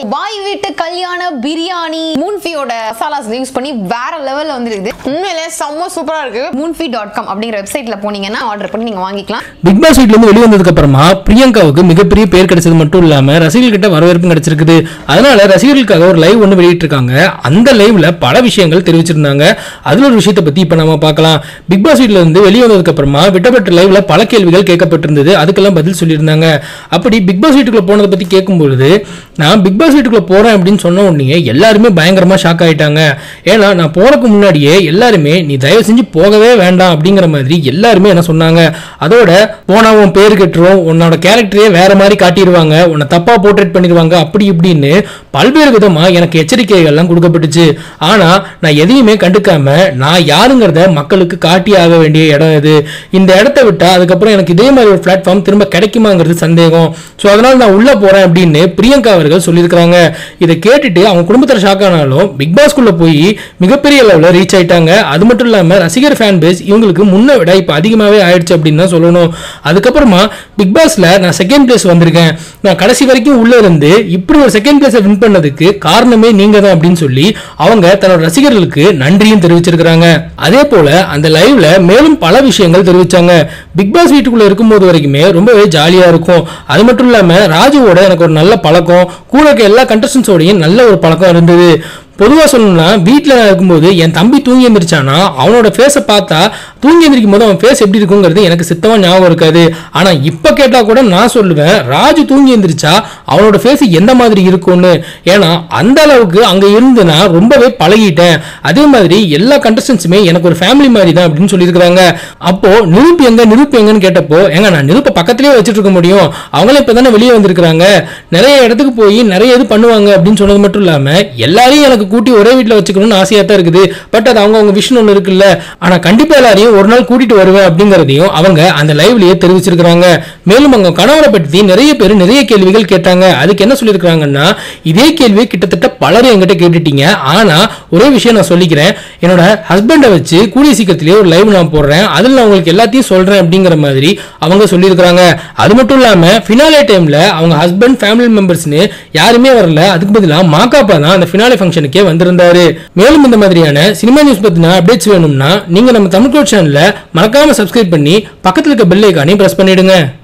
பாய் வீட்டு கல்யாண பிரியாணி மூன்ஃபியோட மசாலாஸ் யூஸ் பண்ணி வேற லெவல்ல வந்துருக்குது உண்மையிலே செம்ம சூப்பரா இருக்கு மூன்ஃபி டாட் காம் அப்படிங்கிற வெப்சைட்ல போனீங்கன்னா ஆர்டர் பண்ணி நீங்க வாங்கிக்கலாம் பிக் பாஸ் வீட்ல இருந்து வெளியே வந்ததுக்கு அப்புறமா பிரியங்காவுக்கு மிகப்பெரிய பேர் கிடைச்சது மட்டும் இல்லாம ரசிகர்கள்கிட்ட வரவேற்பும் கிடைச்சிருக்குது அதனால ரசிகர்களுக்காக ஒரு லைவ் ஒன்று வெளியிட்டிருக்காங்க அந்த லைவ்ல பல விஷயங்கள் தெரிவிச்சிருந்தாங்க அதுல ஒரு விஷயத்தை பத்தி இப்ப நம்ம பார்க்கலாம் பிக் பாஸ் வீட்ல இருந்து வெளியே வந்ததுக்கு அப்புறமா விட்டப்பட்ட லைவ்ல பல கேள்விகள் கேட்கப்பட்டிருந்தது அதுக்கெல்லாம் பதில் சொல்லியிருந்தாங்க அப்படி பிக் பாஸ் வீட்டுக்குள்ள போனதை பத்தி கேட்கும்பொழுது நான் பிக் பாஸ் வீட்டுக்குள்ள போறேன் அப்படின்னு சொன்ன உடனே எல்லாருமே பயங்கரமா ஷாக் ஆயிட்டாங்க ஏன்னா நான் போறதுக்கு முன்னாடியே எல்லாருமே நீ தயவு செஞ்சு போகவே வேண்டாம் அப்படிங்கிற மாதிரி எல்லாருமே என்ன சொன்னாங்க அதோட போனா உன் பேர் கெட்டுரும் உன்னோட கேரக்டரே வேற மாதிரி காட்டிடுவாங்க உன்னை தப்பா போர்ட்ரேட் பண்ணிடுவாங்க அப்படி இப்படின்னு பல்வேறு விதமா எனக்கு எச்சரிக்கைகள்லாம் கொடுக்கப்பட்டுச்சு ஆனா நான் எதையுமே கண்டுக்காம நான் யாருங்கிறத மக்களுக்கு காட்டி ஆக வேண்டிய இடம் இது இந்த இடத்த விட்டா அதுக்கப்புறம் எனக்கு இதே மாதிரி ஒரு பிளாட்ஃபார்ம் திரும்ப கிடைக்குமாங்கிறது சந்தேகம் ஸோ அதனால நான் உள்ள போறேன் அப்படின்னு பிரியங்கா அவர்கள் சொல்லியிருக்கிறாங்க இதை கேட்டுட்டு அவங்க குடும்பத்தில் ஷாக் ஆனாலும் பிக் பாஸ்குள்ள போய் மிகப்பெரிய லெவலில் ரீச் ஆயிட்டாங்க அது மட்டும் இல்லாம ரசிகர் ஃபேன் பேஸ் இவங்களுக்கு முன்ன விட இப்போ அதிகமாகவே ஆயிடுச்சு அப்படின்னு தான் சொல்லணும் அதுக்கப்புறமா பிக் பாஸ்ல நான் செகண்ட் பிளேஸ் வந்திருக்கேன் நான் கடைசி வரைக்கும் உள்ள இருந்து இப்படி ஒரு செகண்ட் பிளேஸை வின் பண்ணதுக்கு காரணமே நீங்க தான் அப்படின்னு சொல்லி அவங்க தன்னோட ரசிகர்களுக்கு நன்றியும் தெரிவிச்சிருக்கிறாங்க அதே போல அந்த லைவ்ல மேலும் பல விஷயங்கள் தெரிவிச்சாங்க பிக் பாஸ் வீட்டுக்குள்ள இருக்கும்போது வரைக்குமே ரொம்பவே ஜாலியா இருக்கும் அது மட்டும் இல்லாம ராஜுவோட எனக்கு ஒரு நல்ல பழக்கம் கூட இருக்க எல்லா கண்டஸ்டன்ஸோடையும் நல்ல ஒரு பழக்கம் இருந்தது பொதுவாக சொல்லணும்னா வீட்டில் நான் இருக்கும்போது என் தம்பி தூங்கி எந்திரிச்சானா அவனோட ஃபேஸை பார்த்தா தூங்கி எந்திரிக்கும் போது அவன் ஃபேஸ் எப்படி இருக்குங்கிறது எனக்கு சித்தமாக ஞாபகம் இருக்காது ஆனால் இப்போ கேட்டால் கூட நான் சொல்லுவேன் ராஜு தூங்கி எந்திரிச்சா அவனோட ஃபேஸ் எந்த மாதிரி இருக்கும்னு ஏன்னா அந்த அளவுக்கு அங்கே இருந்து நான் ரொம்பவே பழகிட்டேன் அதே மாதிரி எல்லா கண்டஸ்டன்ஸுமே எனக்கு ஒரு ஃபேமிலி மாதிரி தான் அப்படின்னு சொல்லியிருக்கிறாங்க அப்போ நிருப்பு எங்க நிருப்பு எங்கன்னு கேட்டப்போ ஏங்க நான் நிருப்பை பக்கத்துலேயே வச்சுட்டு இருக்க முடியும் அவங்களே இப்போ தானே வெளியே வந்திருக்கிறாங்க நிறைய இடத்துக்கு போய் நிறைய இது பண்ணுவாங்க அப்படின்னு சொன்னது மட்டும் இல்லாமல் எல்லாரையும் எனக்கு கூட்டி ஒரே வீட்டில் வச்சுக்கணும்னு ஆசையாக தான் இருக்குது பட் அது அவங்க அவங்க விஷன் ஒன்று இருக்குல்ல ஆனால் கண்டிப்பாக எல்லாரையும் ஒரு நாள் கூட்டிட்டு வருவேன் அப்படிங்கிறதையும் அவங்க அந்த லைவ்லயே தெரிவிச்சிருக்கிறாங்க மேலும் அவங்க கணவரை பற்றி நிறைய பேர் நிறைய கேள்விகள் கேட்டாங்க அதுக்கு என்ன சொல்லியிருக்கிறாங்கன்னா இதே கேள்வியை கிட்டத்தட்ட பலரும் என்கிட்ட கேட்டுட்டீங்க ஆனா ஒரே விஷயம் நான் சொல்லிக்கிறேன் என்னோட ஹஸ்பண்டை வச்சு கூடிய சீக்கிரத்திலேயே ஒரு லைவ் நான் போடுறேன் அதில் நான் உங்களுக்கு எல்லாத்தையும் சொல்றேன் அப்படிங்கிற மாதிரி அவங்க சொல்லியிருக்கிறாங்க அது மட்டும் இல்லாம ஃபினாலே டைம்ல அவங்க ஹஸ்பண்ட் ஃபேமிலி மெம்பர்ஸ்னு யாருமே வரல அதுக்கு பதிலாக மாக்காப்பா தான் அந்த ஃபினாலே ஃபங்க்ஷனுக்கே வந்திருந்தாரு மேலும் இந்த மாதிரியான சினிமா நியூஸ் பத்தின அப்டேட்ஸ் வேணும்னா நீங்க நம்ம தமிழ் சேனல்ல மறக்காம சப்ஸ்கிரைப் பண்ணி பக்கத்துல இருக்க பெல் ஐக்கானையும் பிரஸ் பண்ணிடுங்க